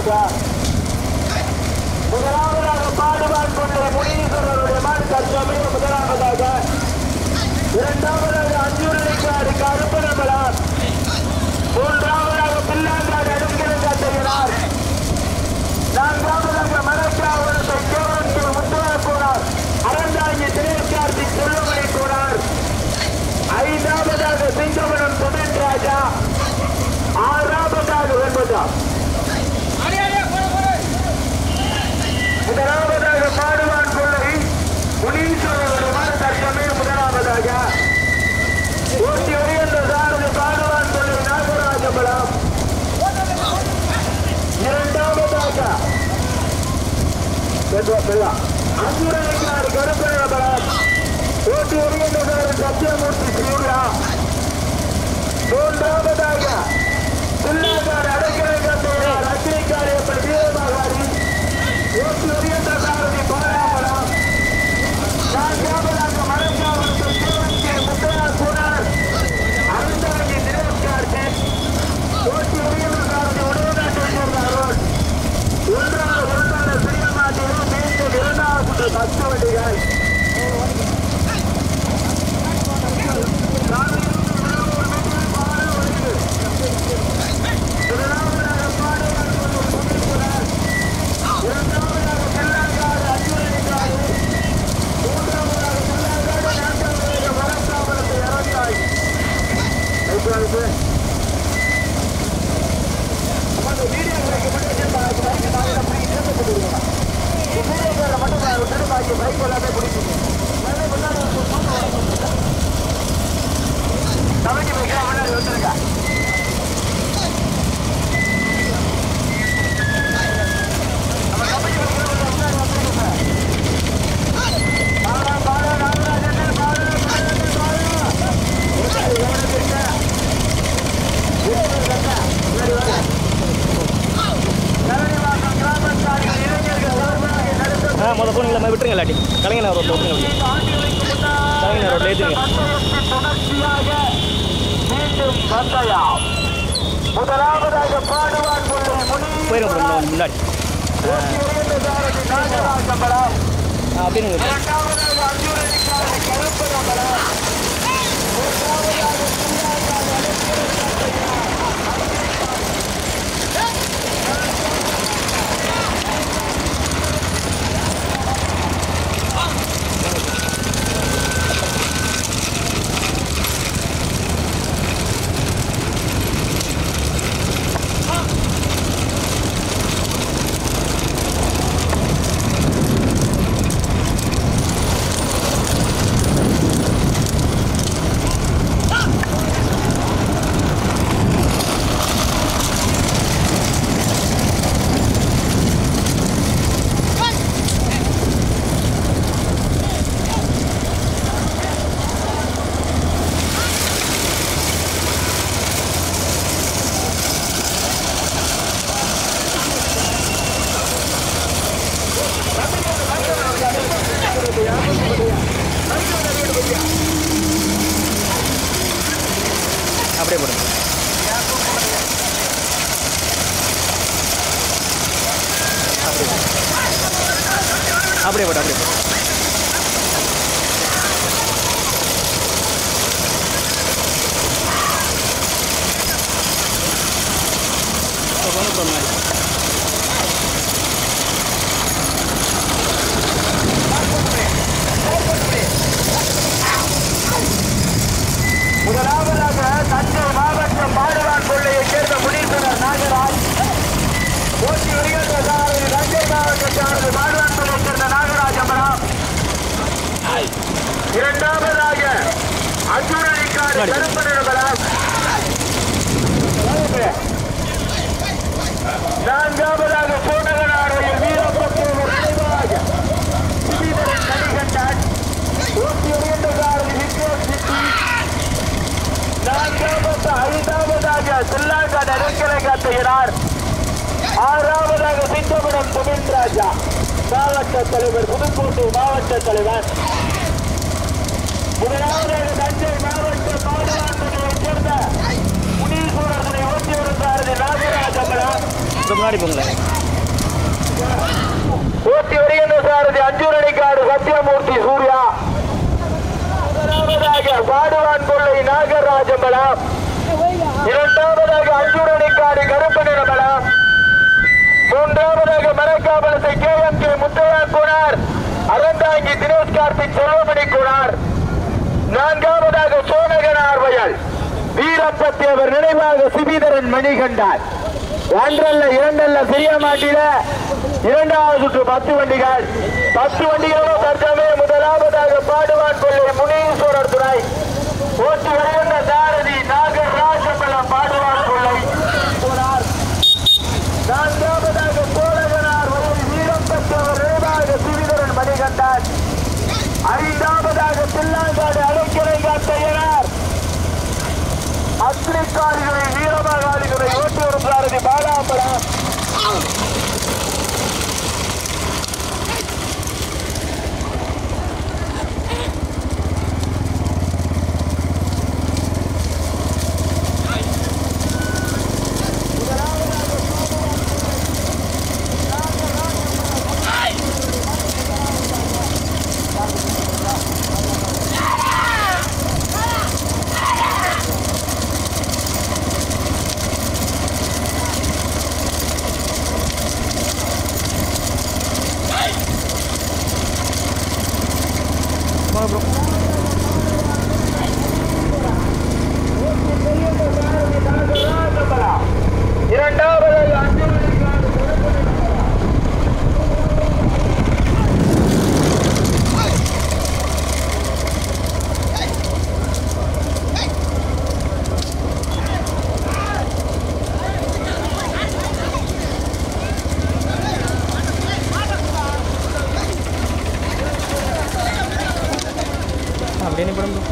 முதலாவதாக முதலாவதாக பாடுவான் கொண்ட முனீஸ்வரருடைய மாடு தற்சமயம் முதலாவதாக இரண்டாவதாக அஞ்சூரணிக்காடு கருப்பனமலார் மூன்றாவதாக பிள்ளாங்காடு அடுக்கிறது காட்டுகிறார் நான்காவதாக மரக்காவலத்தை கேவலத்தில் முத்துவா கூடார் அறந்தாங்கி தினேஷ்கார்த்தி செல்வமணி கூடார் ஐந்தாவதாக சிங்கவனம் சுமன் ராஜா ஆறாவதாக வெண்பதா முதலாவதாக பாடுவான் கொள்ளை முனீஸ்வரர் தற்கமே முதலாவதாக ஊட்டி வருகின்ற சாரதி பாடுவான் கொள்ளை நாகராஜபலம் இரண்டாவதாக அங்குரைக்கார் கருப்பழபலம் ஊட்டி வருகின்ற சாரதி சத்தியமூர்த்தி சூர்யா மூன்றாவதாக பிள்ளைக்கார் அடைக்கலை கட்டுகிறார் அக்னிக்கார் எப்படி வீரமகாரி ஓட்டு வருகின்ற சாரதி பாராமலம் நான்காவதாக மரக்காவலத்தில் சிவனுக்கு முத்தையா கூடார் அருந்தாங்கி தினேஷ்கார்த்தி ஓட்டு வருகின்ற சாரதி உடனே அருள் ஒன்றாவது ஒன்றான சிறியமாட்டியும் மீண்டும் இரண்டாவது பத்து வண்டிகள் கமிட்டி போய்க்கலாம் முன்னாடி வந்துருங்க நம்ம கமிட்டி போய்க்கலாம் முன்னாடி வந்துருங்க பாடா பாடா நாகராஜன் பாடா பாடா பாடா எவனுக்கு இருக்க முன்னாடி வாங்க கரணிவாக்கம் கிராமத்தார்கள் இளைஞர்கள் சார்பாக நடத்த ஆ மொதல் ஃபோன் இல்லாமல் விட்டுருங்க இல்லாட்டி கலைஞர் ரோட்டில் விட்டுருங்க கலைஞர் ரோட்டில் ஏற்றுங்க தொடர்ச்சியாக மீண்டும் பந்தயம் முதலாவதாக பாடுவான் கொள்ளை போயிருங்க bro, முனீஸ்வரன் முன்னாடி ஊட்டி உயர்ந்த சாரதி நாகராஜம்பலம் ஆ அப்படின்னு இரண்டாவதாக அர்ஜுனனிக்காரதி கருப்பரம்பலம் மூன்றாவதாக பிள்ளையார்காடு அலெக்சர் அப்படியே போடுங்க அப்படியே போட்டு அப்படியே போட்டு இப்போ கொண்டு போ முன்னாடி முதலாவதாக தஞ்சை மாவட்டம் பாடுவான் கொள்ளையைச் சேர்ந்த முனீஸ்வரர் நாகராஜ் போட்டி வருகின்ற சாரதி தஞ்சை மாவட்டத்தானது பாடுவான் கொள்ளையைச் சேர்ந்த நாகராஜ் அமரம் இரண்டாவதாக அர்ஜுனனிக்காடு முன்னாடி. கருப்பு நிறுவனம் நான்காவதாக பூநகராடையில் வீரப்பத்தூர் நினைவாக சுதீதரன் கணிகண்டான் போட்டி வருகின்ற சாரதி விக்ரம் சிட்டி நான்காவது ஐந்தாவதாக சில்லாங்காடு அடைக்கலை காட்டுகிறார் ஆறாவதாக சிங்கபுரம் சுமின் ராஜா மாவட்ட தலைவர் புதுக்கோட்டை மாவட்ட தலைவர் முதலாவதாக தஞ்சை மாவட்ட பாடுவான்பட்டியைச் சேர்ந்த முனீஸ்வரனை ஓட்டி வரும் சாரதி நாகராஜபுரம் இப்போ முன்னாடி போங்களேன் ஓட்டி வருகின்ற சாரதி அஞ்சூரணிக்காடு சத்தியமூர்த்தி சூர்யா முதலாவதாக பாடுவான் கொள்ளை நாகராஜம்பலம் இரண்டாவதாக அஞ்சூரணிக்காடு கருப்பு நிறமலம் மூன்றாவதாக மரக்காபலத்தை கே எம் கே முத்தையா குணார் அறந்தாங்கி தினேஷ் கார்த்திக் செல்வமணி குணார் நான்காவதாக சோனகனார் வயல் வீரப்பத்தேவர் நினைவாக சிபிதரன் மணிகண்டார் ஒன்றல்ல இரண்டல்ல செய்ய மாட்டில இரண்டாவது சுற்று பத்து வண்டிகள் பத்து வண்டிகளும் தற்சமயம் முதலாவதாக பாடுவான் கொள்ளை முனீஸ்வரர் துறை ஓட்டி வருகின்ற சாரதி நாகர் ராஜம்பலம் பாடுவான் கொள்ளை போனார் நான்காவதாக சோழகனார் வயல் வீரப்பத்தேவர் நினைவாக சிபிதரன் மணிகண்டார் ஐந்தாவதாக பில்லாங்காடு அலைக்கரை காத்தையனார் அக்னிக்காரிகளை வீரமகாளிகளை ஓட்டி வரும் சாரதி பாலாம்பரம் இரண்டாவது அஞ்சு அப்படியே நீ படம்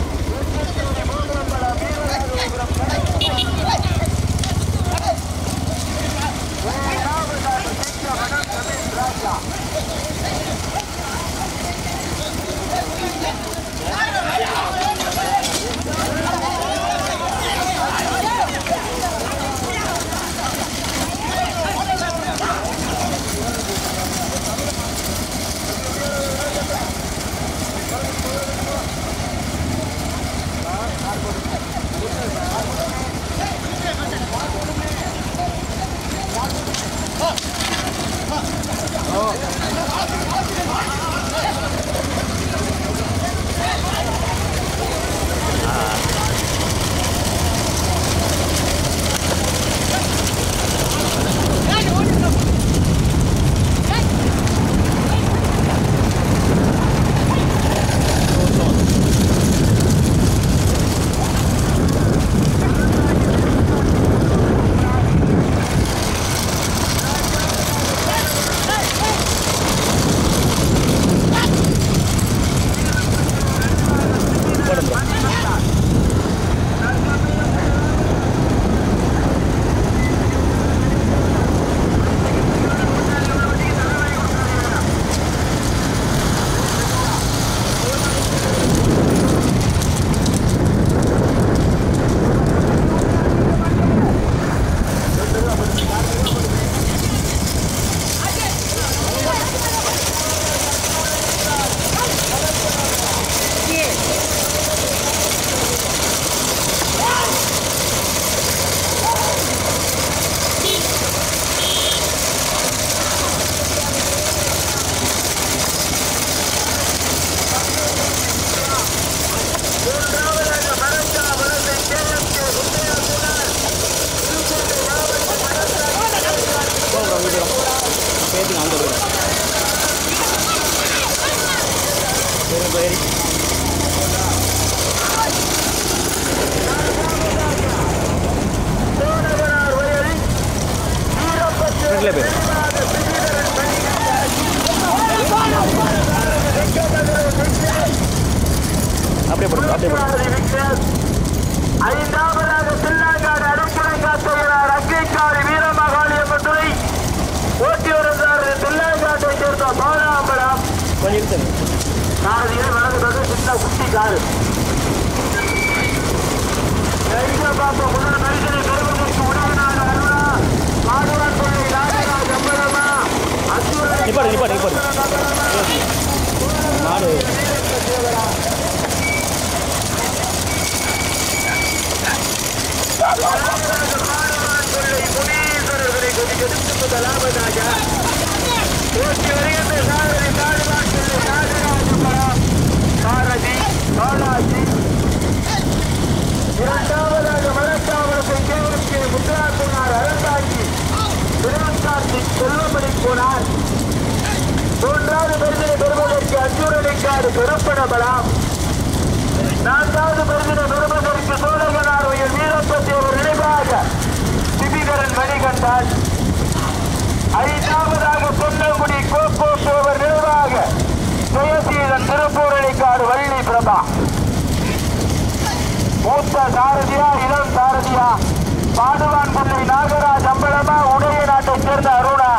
பேத்துக்கு அங்கே போயிடும் சரி போயிரு சோழகனார் வயல் ஃப்ரெண்ட்லேயே போயிரு அப்படியே போடு அப்படியே போடு ஐந்தாவதாக பில்லாங்காடு அடைக்கலை காத்துகிறார் அக்கைக்காடு வீரமகாளியம்மன் துறை ஓட்டி வருகிறார் பில்லாங்காட்டை சேர்ந்த பாலாம்பலம் கொஞ்சம் இருந்துங்க சாரதியில் வழங்குறது சின்ன குட்டி காரு எங்க பாப்பா முன்னாடி மனிதனை பெறுவதற்கு உணவினார் அருளா பாடுவார் கொள்ளை ராஜராஜ அம்பலமா நிப்பாடு நிப்பாடு நிப்பாடு மாடு இரண்டாவதாக மரத்தாவரத்தை கேவருக்கு முத்ரா சொன்னார் அறந்தாங்கி திருவந்தார்த்திக் செல்வமணி போனார் மூன்றாவது பரிசினை பெறுவதற்கு அஞ்சூரணிக்காடு கருப்பணபலாம் நான்காவது பரிசினை பெறுவதற்கு சோழகனார் உயர் வீரப்பத்தி ஒரு நினைவாக திபிகரன் மணிகண்டான் ஐந்தாவதாக பொன்னங்குடி கோப்போ சோவர் நினைவாக ஜெயசீலன் திருப்பூரணிக்காடு வள்ளி பிரபா மூத்த சாரதியா இளம் சாரதியா பாடுவான் பிள்ளை நாகராஜ் அம்பலமா உடைய நாட்டைச் சேர்ந்த அருணா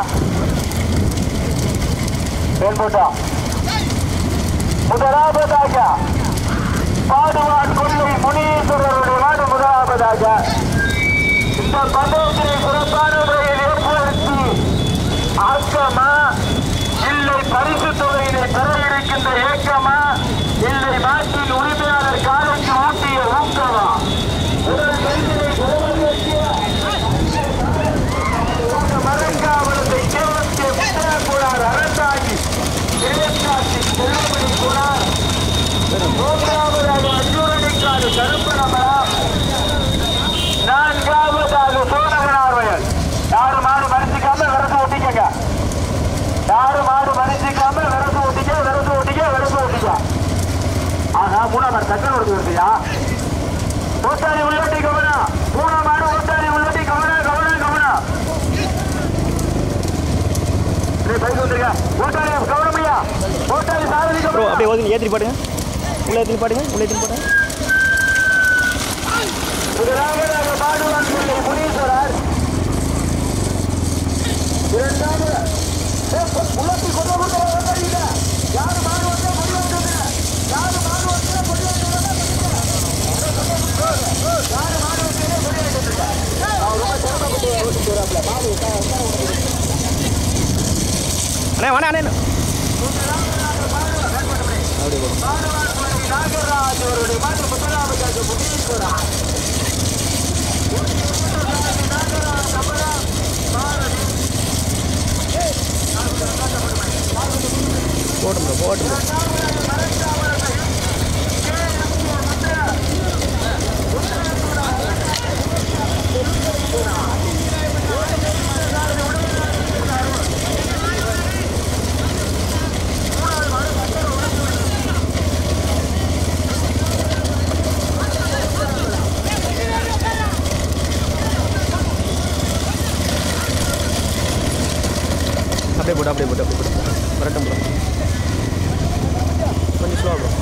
என்பட்டா முதலாவதாக பாடுவான் கொள்ளை முனீஸ்வரருடைய நாடு முதலாவதாக இந்த பந்தயத்தினை சிறப்பான முறையில் ஏற்படுத்தி ஆக்கமா இல்லை பரிசு தொகையினை பெற இருக்கின்ற ஏக்கமா இல்லை நாட்டின் உரிமையாளர் காலைக்கு ஊட்டிய ஊக்கமா உடல் கைதினை பெறுவதற்கு இந்த மரக்காவலத்தை கேவலத்தை முத்தரக்கூடார் அரசாங்கி இளையக்காட்சி செல்லுபடி கூடார் மூன்றாவதாக அஞ்சூரணிக்காடு கருப்பணமரம் நான்காவதாக சோழகனார் வயல் யாரு மாடு மறைச்சிக்காம விரசு ஓட்டிக்கங்க யாரு மாடு மறைச்சிக்காம விரசு ஓட்டிக்க விரசு ஓட்டிக்க விரசு ஓட்டிக்க ஆனா மூணாம் தக்கன் ஒருத்தி வருதுயா ஓட்டாளி உள்ளட்டி கவனம் மூணாம் மாடு ஓட்டாளி உள்ளட்டி கவனம் கவனம் கவனம் நீ பைக் வந்துருக்க ஓட்டாளி கவனமையா ஓட்டாளி சாரதி ப்ரோ கவனம் அப்படியே ஓதி ஏற்றி பாடுங்க உள்ளே ஏற்றி பாடுங்க உள்ளே ஏற்றி பாடுங்க முதலாவதாக பாடுவான் பிள்ளை முனீஸ்வரர் இரண்டாவது உலகத்தை கொண்டு கொண்டு வரீங்க யாரு மாடுவதே முடியாது யாரு மாடுவதே முடியாது யாரு மாடுவதே முடியாது அவர் ரொம்ப சிரமப்பட்டு ஓட்டிட்டு வராப்ல மாடு அண்ணே வேணா அண்ணே பாடுவான் பிள்ளை நாகராஜ் அவருடைய மாட்டு முதலாவதாக முனீஸ்வரர் போட்டும் ப்ரோ போட்டும் bro. அப்படியே போட்டு அப்படியே போட்டு அப்படியே போட்டு வரட்டும் ப்ரோ கொஞ்சம் ஸ்லோ ப்ரோ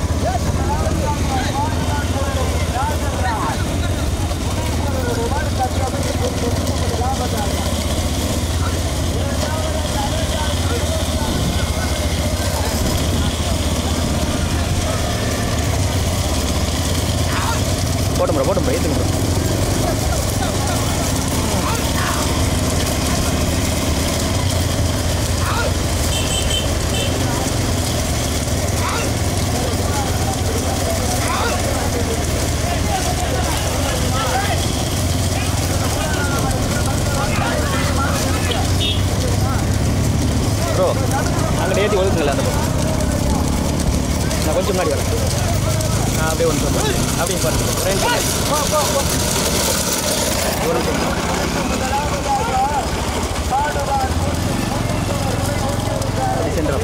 போட்டும் ப்ரோ போட்டும் ப்ரோ ஏற்றுங்க ப்ரோ ப்ரோ அங்கே ஏற்றி ஒதுக்குங்களா அந்த பக்கம் நான் கொஞ்சம் முன்னாடி வரேன் ஆ அப்படியே ஒன்று சொல்கிறேன் அப்படியே பாருங்க ஃப்ரெண்ட் ஒரு நிமிஷம் அப்படி சென்டர்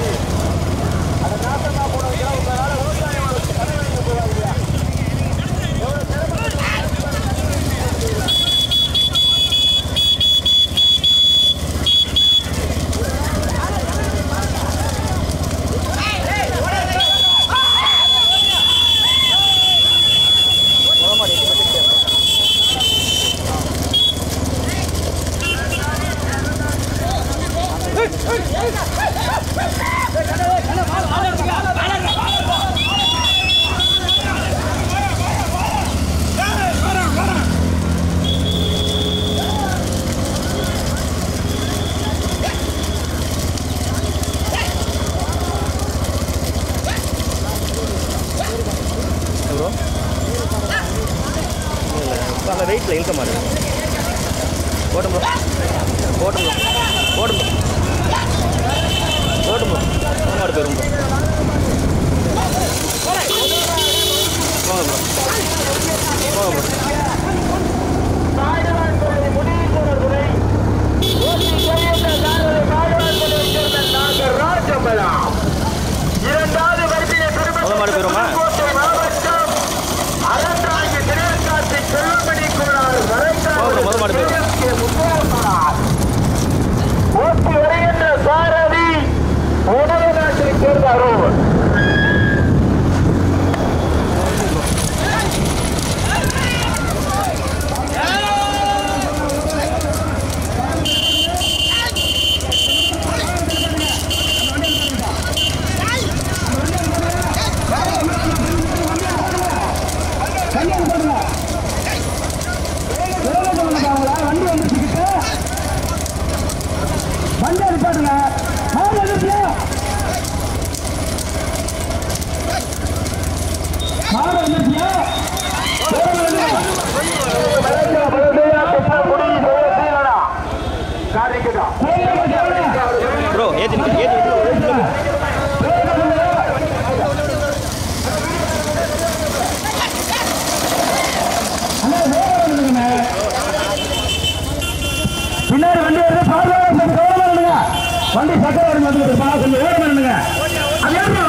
ரைட்டில் இன்கம் ஆகுது ஓட்டும் ப்ரோ ஓட்டும் ப்ரோ ஓட்டும் ப்ரோ ஓட்டும் ப்ரோ மாடு போயிடும் ப்ரோ வாங்க ப்ரோ வாங்க ப்ரோ காடுவான்குடி முனீஸ்வரதுரை ஓட்டி கொள்கின்ற சாரதி காடுவான்குடியைச் சேர்ந்த நாகர் ராஜமலா இரண்டாவது வரிசையை முதல் மாடு போயிருமா? புதுக்கோட்டை மாவட்டம் அறந்தாங்கி திருக்காட்சி செல்வமணி கோளாறு போகிறோம், முதல் மாடு போயிரும். முன்னேறினார் ஓட்டி வருகின்ற சாரதி உணவு நாட்டைச் சேர்ந்த அருள் வண்டி வந்துருச்சுக்கிட்டு வண்டி அனுப்பாட்டுங்க மாடு வந்துருச்சு மாடு வந்துருச்சியா ப்ரோ ஏற்றி ஏற்றி பின்னாடி வண்டி வருது பாதுகாப்பு கவனமா இருங்க வண்டி சக்கர வண்டி வந்துருக்கு பாதுகாப்பு கவனமா இருங்க அது ஏறுங்க